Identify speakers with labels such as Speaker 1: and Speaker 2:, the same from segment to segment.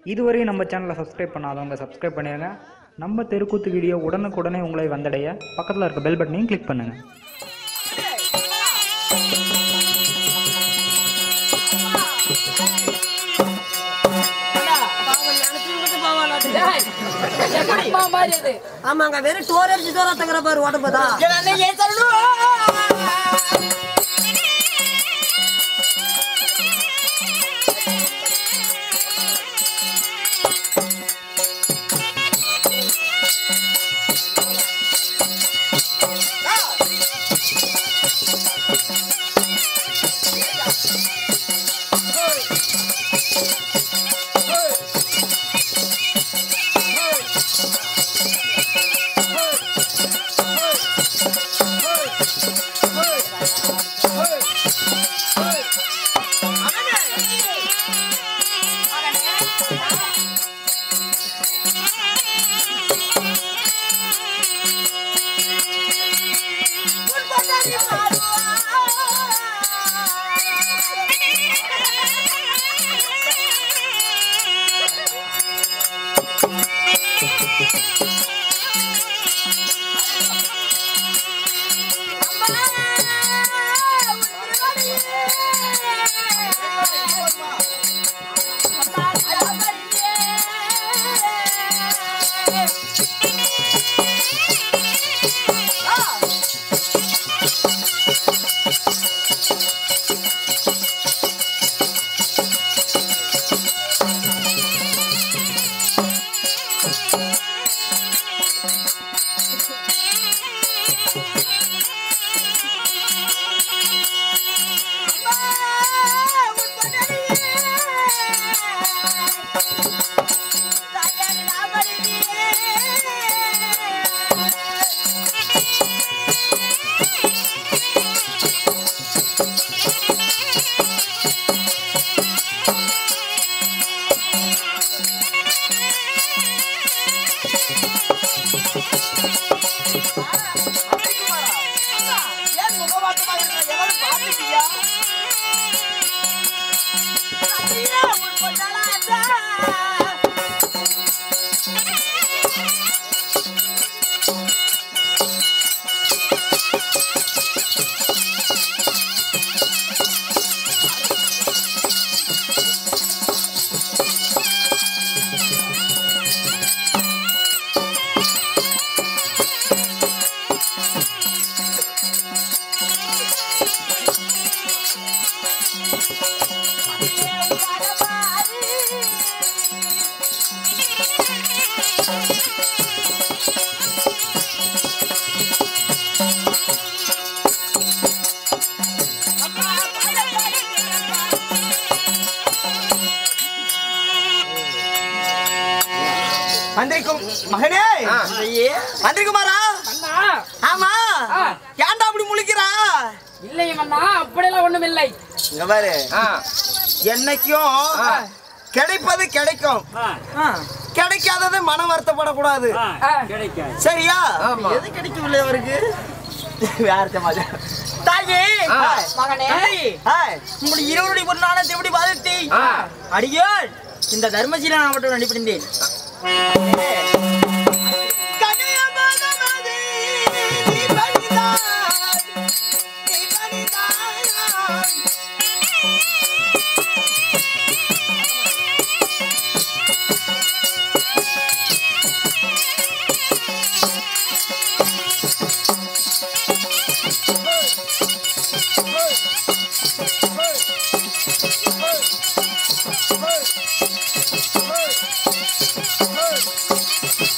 Speaker 1: இதுவரையும் நம்ம சேனலை சப்ஸ்கிரைப் பண்ணாதவங்க சப்ஸ்கிரைப் பண்ணிடுங்க நம்ம தெருக்கூத்து வீடியோ உடனுக்குடனே உங்களை வந்தடைய பக்கத்தில் இருக்க பெல் பட்டனையும் கிளிக் பண்ணுங்கள்
Speaker 2: ஆமாங்க வெறும் டோர் அடிச்சு டோரா தங்குற பாரு உடம்புதா
Speaker 3: மந்திரிக்கும் மகனே மந்திரிக்குமாரா ஆமா ஏன்டா அப்படி முழிக்கிறா
Speaker 4: இல்லை மன்னா அப்படியெல்லாம் ஒண்ணும் இல்லை
Speaker 3: இங்க பாரு என்னைக்கும் கிடைப்பது கிடைக்கும் கிடைக்காதது மனம் வருத்தப்படக்கூடாது சரியா எது கிடைக்கவில்லை அவருக்கு வேற சமாஜம் தாயே
Speaker 2: மகனே
Speaker 3: ஹாய்
Speaker 2: உங்களுடைய இருவருடைய பொருளானத்தை எப்படி பாதித்தி அடியோள் இந்த தர்மசீல நான் மட்டும் நடிப்பிருந்தேன்
Speaker 3: கனியமானவனே, நீ பணிந்தாய், நீ பணிந்தாய். Hey!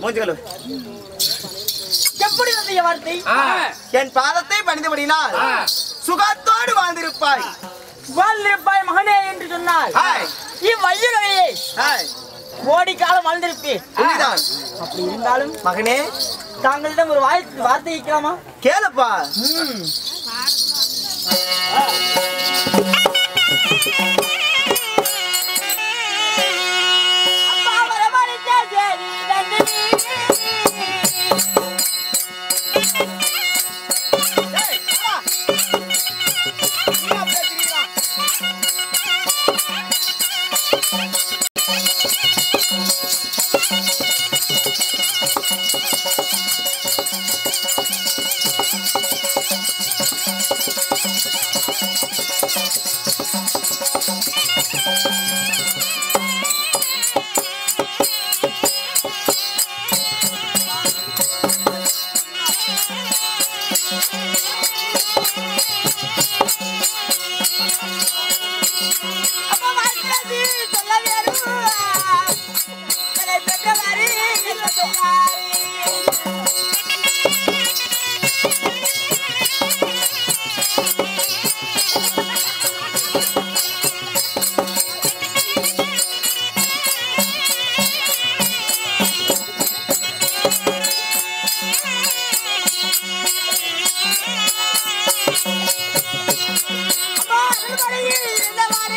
Speaker 3: மூஞ்சி கழுவு
Speaker 2: எப்படி வந்த வார்த்தை
Speaker 3: என் பாதத்தை பணிந்தபடினால் சுகத்தோடு வாழ்ந்திருப்பாய்
Speaker 2: வாழ்ந்திருப்பாய் மகனே என்று சொன்னால்
Speaker 3: ஹாய்
Speaker 2: இவ்வையுறையே
Speaker 3: ஹாய்
Speaker 2: கோடி காலம் வாழ்ந்திருப்பேன்
Speaker 3: உண்மைதான்
Speaker 2: அப்படி இருந்தாலும்
Speaker 3: மகனே
Speaker 2: தாங்களிடம் ஒரு வாய் வார்த்தை வைக்கலாமா
Speaker 3: கேளப்பா
Speaker 2: ம். அப்பா வரவழைத்த தேவி நந்தினி.
Speaker 3: ஏய், வா. நீ அப்படியே திரியுறா.
Speaker 2: அப்பா வாழ்கிறது சொல்ல வேணும். தன்னை பெற்றவாறு என்ன சொன்னார்? அப்பா அருள்மழையில் இருந்தவாறு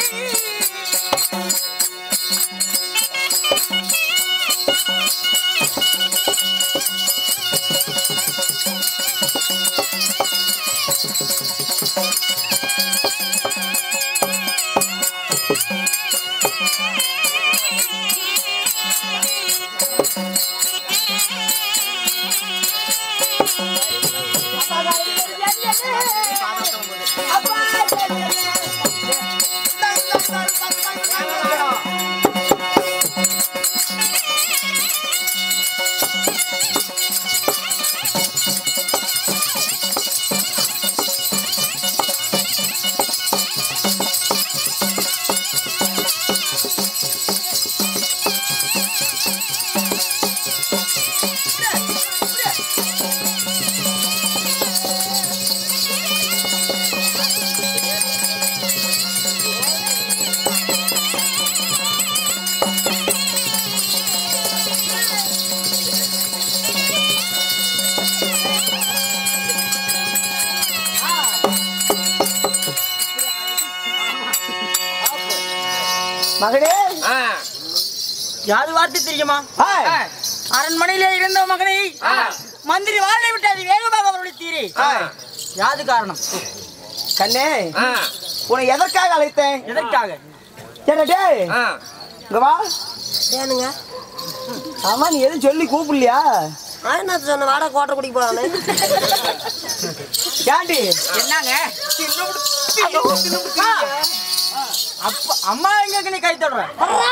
Speaker 3: மகனே
Speaker 2: யாது வார்த்தை தெரியுமா
Speaker 3: ஹாய்
Speaker 2: அரண்மனையிலே இருந்த மகனை மந்திரி வாழை விட்டு அது வேகமாக அவருடைய தீரே
Speaker 3: ஹாய்
Speaker 2: யாது காரணம்
Speaker 3: கண்ணே உன்னை எதற்காக அழைத்தேன்
Speaker 2: எதற்காக
Speaker 3: ஏடா டேய் இங்க வா
Speaker 5: ஏனுங்க
Speaker 3: ஆமா நீ எதுவும் சொல்லி கூப்பிடலையா
Speaker 5: நான் என்ன சொன்ன வாடகை கோட்டை குடிக்க போறானே
Speaker 3: ஏண்டி
Speaker 2: என்னங்க அப்பா அம்மா எங்க நீ கை தொடுற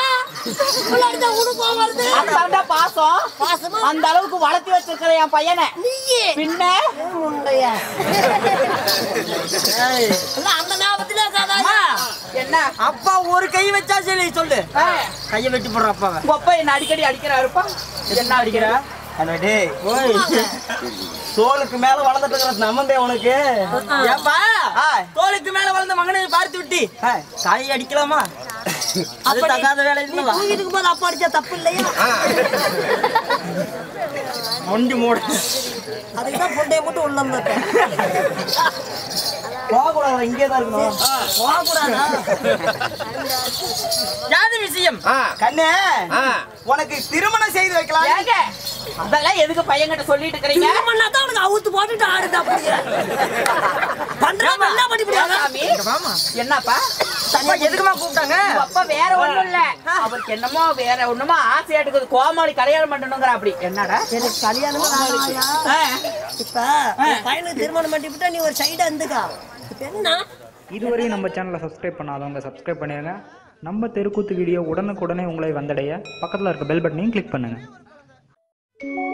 Speaker 5: அதான்டா பாசம் பாசமா
Speaker 2: அந்த அளவுக்கு வளர்த்தி வச்சிருக்கிற என் பையனை
Speaker 5: நீயே
Speaker 2: பின்ன
Speaker 5: முண்டையா அந்த ஞாபகத்திலே இருக்காதா
Speaker 2: அம்மா, என்ன அப்பா ஒரு கை வச்சா சரி சொல்லு கையை வெட்டி போடுற அப்பாவை உங்க அப்பா என்ன அடிக்கடி அடிக்கிறாருப்பா என்ன அடிக்கிற
Speaker 3: அட டேய் தோலுக்கு மேல வளர்ந்துட்டு இருக்கிற நம்மந்தே உனக்கு
Speaker 2: ஏப்பா
Speaker 3: ஹாய்
Speaker 2: தோலுக்கு மேல வளர்ந்த மகனை பார்த்து விட்டு
Speaker 3: ஹாய்
Speaker 2: தாயை அடிக்கலாமா அது தகாத வேலை இல்லவா
Speaker 5: தூங்கிட்டு போது அப்பா அடிச்சா தப்பு இல்லையா
Speaker 2: மொண்டி மூட
Speaker 5: அதுக்கு தான் பொண்டைய மட்டும் உள்ள இருந்தேன்
Speaker 3: போகக்கூடாது இங்கே தான் இருக்கணும்
Speaker 5: போகக்கூடாதா
Speaker 2: யாது விஷயம்
Speaker 3: கண்ணே உனக்கு திருமணம் செய்து வைக்கலாம்
Speaker 2: ஏங்க அதெல்லாம் எதுக்கு பையன்கிட்ட சொல்லிட்டு இருக்கிறீங்க
Speaker 5: திருமணா தான் உனக்கு அவுத்து போட்டுட்டு ஆடுதா அப்படியே பண்றாம என்ன பண்ணி
Speaker 2: சாமி, என்னப்பா அப்பா எதுக்குமா கூப்பிட்டாங்க
Speaker 4: உங்க அப்பா வேற ஒண்ணும் இல்ல அவருக்கு என்னமோ வேற ஒண்ணுமோ ஆசையா எடுக்குது கோமாளி கல்யாணம் பண்ணணுங்கிற அப்படி என்னடா
Speaker 5: எனக்கு கல்யாணமே வேணாம்யா.
Speaker 2: ஆ,
Speaker 5: இப்ப உன் பையனுக்கு திருமணம் பண்ணி விட்டா நீ ஒரு சைடு வந்துக்கா இப்ப என்ன
Speaker 1: இதுவரையும் நம்ம சேனலை சப்ஸ்கிரைப் பண்ணாதவங்க சப்ஸ்கிரைப் பண்ணிடுங்க நம்ம தெருக்கூத்து வீடியோ உடனுக்குடனே உங்களை வந்தடைய பக்கத்தில் இருக்க பெல் பட்டனையும் கிளிக் பண்ணுங்கள்